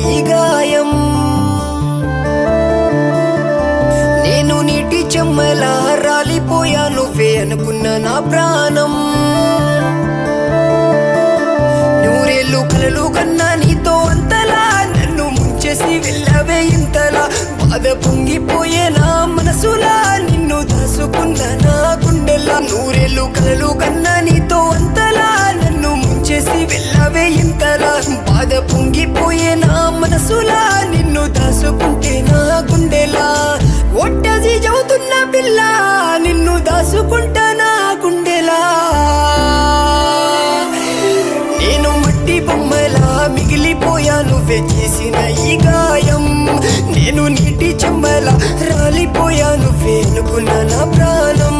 ఈ గాయం నేను నీటి చెమ్మలా రాలిపోయా నువ్వే అనుకున్న నా ప్రాణం నూరేళ్ళు కలలు కన్నా నీతో అంతలా నన్ను ముంచేసి వెళ్ళవే ఇంతలా బాధ పొంగిపోయే నా మనసులా నిన్ను దాసుకున్న నా గుండెలా నూరేళ్ళు కలలు కన్నా నీతో అంతలా నన్ను ముంచేసి వెళ్ళవే ఇంతలా బాధ పొంగిపోయే నా మనసులా నిన్ను దాసుకుంటే నా గుండెలా ఒట్టది చదువుతున్న పిల్ల నిన్ను దాసుకుంటా నా గుండెలా నేను మట్టి బొమ్మలా మిగిలిపోయా నువ్వే చేసిన ఈ గాయం నేను నీటి చెమ్మలా రాలిపోయా నువ్వే అనుకున్న నా ప్రాణం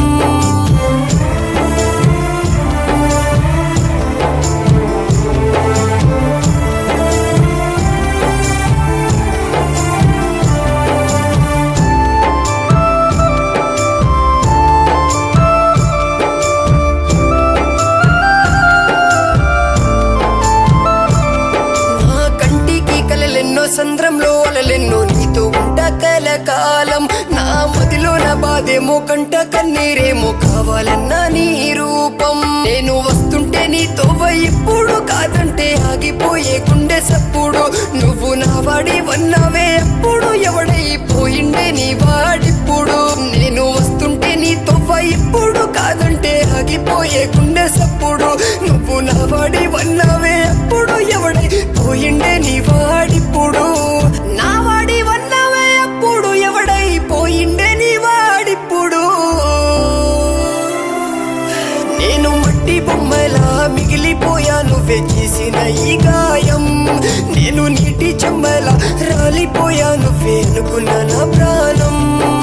నా కంటికి కలలెన్నో సంద్రంలో అలలెన్నో నీతో ఉంట కలకాలం నా మదిలో నా బాధేమో కంట కన్నీరేమో కావాలన్నా నీ రూపం నేను వస్తుంటే నీతో ఇప్పుడు కాదంటే ఆగిపోయే గుండె సప్పుడు నువ్వు నా వాడి వన్నావే ఎప్పుడు ఎవడైపోయిండే నీ వాడిప్పుడు నేను వస్తుంటే నీతో ఇప్పుడు కాదంటే ఆగిపోయే గుండె సప్పుడు నువ్వు నా వాడి వన్నావే ఎప్పుడు ఎవడై పోయిండే నీ వాడిప్పుడు నా వాడి వన్నావే ఎప్పుడు ఎవడై పోయిండే నీ వాడిప్పుడు నేను మట్టి బొమ్మలా మిగిలిపోయా నువ్వే చేసిన ఈ గాయం నేను నీటి చెమ్మలా రాలిపోయా నువ్వే అనుకున్న నా ప్రాణం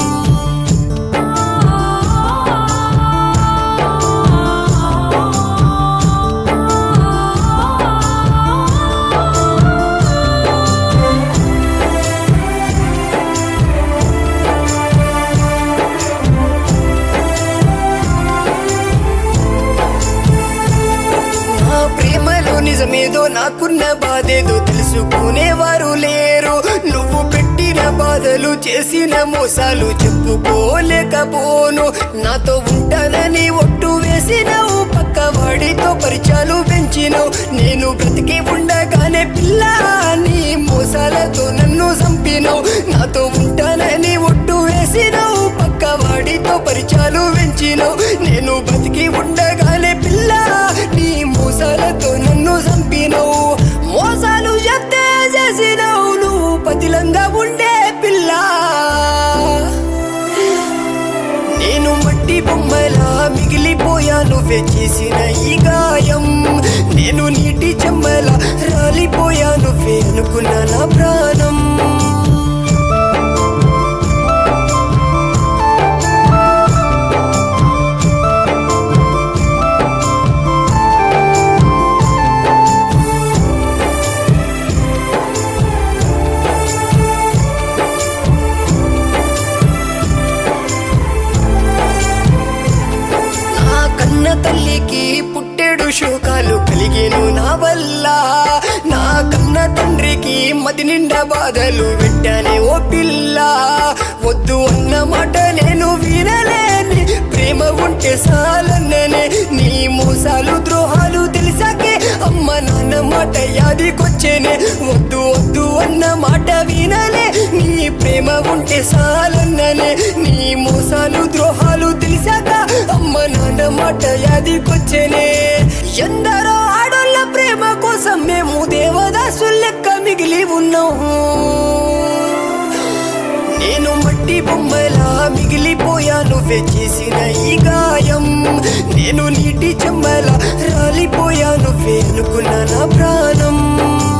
నా ప్రేమలో నిజమేదో నాకున్న బాధేదో తెలుసుకునేవారు లేరు నువ్వు పెట్టిన బాధలు చేసిన మోసాలు చెప్పుకోలేకపోను నాతో ఉంటానని ఒట్టు వేసినావు పక్క వాడితో పరిచయాలు పెంచినావు నేను బ్రతికి ఉండగానే పిల్ల నీ మోసాలతో నన్ను చంపినావు నాతో ఉంటానని ఒట్టు వేసినావు పక్క వాడితో పరిచయాలు పెంచినావు నేను బతికి ఉండగానే పిల్ల నీ మోసాలతో నన్ను చంపినావు మోసాలు చెత్తే చేసినావు నువ్వు పతిలంగా ఉండే పిల్ల నేను మట్టి బొమ్మలా మిగిలిపోయా నువ్వే చేసిన ఈ గాయం నేను నీటి చెమ్మలా రాలిపోయా నువ్వే అనుకున్న నా ప్రాణం నా కన్న తల్లికి పుట్టెడు శోకాలు కలిగేను నా వల్ల నా కన్న తండ్రికి మది నిండా బాధలు పెట్టానే ఓ పిల్ల వద్దు అన్న మాట నేను వినలేని ప్రేమ ఉంటే సాలన్ననే నీ మోసాలు ద్రోహాలు తెలిసాకే అమ్మ నాన్న మాట యాదికొచ్చేనే వద్దు వద్దు అన్న మాట వినలే నీ ప్రేమ ఉంటే సాలన్ననే నీ మోసాలు ద్రోహాలు తెలిసాక అమ్మ నాన్న మాట యాదికొచ్చేనే ఎందరో ఆడోళ్ళ ప్రేమ కోసం మేము దేవదాసు లెక్క మిగిలి ఉన్నాము నేను మట్టి బొమ్మలా మిగిలిపోయా నువ్వే చేసిన ఈ గాయం నేను నీటి చెమ్మలా రాలిపోయా నువ్వే అనుకున్న నా ప్రాణం